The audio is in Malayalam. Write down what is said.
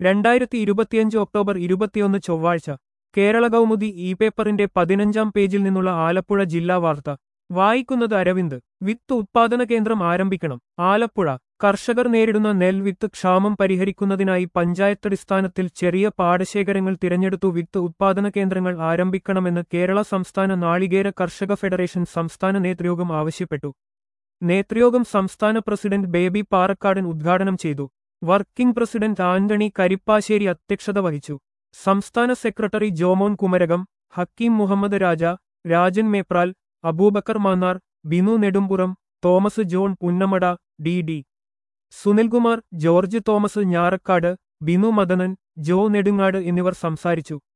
രണ്ടായിരത്തി ഇരുപത്തിയഞ്ച് ഒക്ടോബർ ഇരുപത്തിയൊന്ന് ചൊവ്വാഴ്ച കേരള കൗമുദി ഇ പേപ്പറിന്റെ പതിനഞ്ചാം പേജിൽ നിന്നുള്ള ആലപ്പുഴ ജില്ലാ വാർത്ത വായിക്കുന്നത് അരവിന്ദ് വിത്ത് ഉത്പാദന കേന്ദ്രം ആരംഭിക്കണം ആലപ്പുഴ കർഷകർ നേരിടുന്ന നെൽവിത്ത് ക്ഷാമം പരിഹരിക്കുന്നതിനായി പഞ്ചായത്തടിസ്ഥാനത്തിൽ ചെറിയ പാടശേഖരങ്ങൾ തിരഞ്ഞെടുത്തു വിത്ത് ഉത്പാദന കേന്ദ്രങ്ങൾ ആരംഭിക്കണമെന്ന് കേരള സംസ്ഥാന നാളികേര കർഷക ഫെഡറേഷൻ സംസ്ഥാന നേതൃയോഗം ആവശ്യപ്പെട്ടു നേതൃയോഗം സംസ്ഥാന പ്രസിഡന്റ് ബേബി പാറക്കാടൻ ഉദ്ഘാടനം ചെയ്തു വർക്കിംഗ് പ്രസിഡന്റ് ആന്റണി കരിപ്പാശ്ശേരി അധ്യക്ഷത വഹിച്ചു സംസ്ഥാന secretary Jomon Kumarakom Hakeem Muhammad Raja Rajan Meppral Abubakar Mannar Binu Nedumpuram Thomas John Punnamada D D Sunilkumar George Thomas Njarakkad Binu Madanan Joe Nedungad എന്നിവർ സംസാരിച്ചു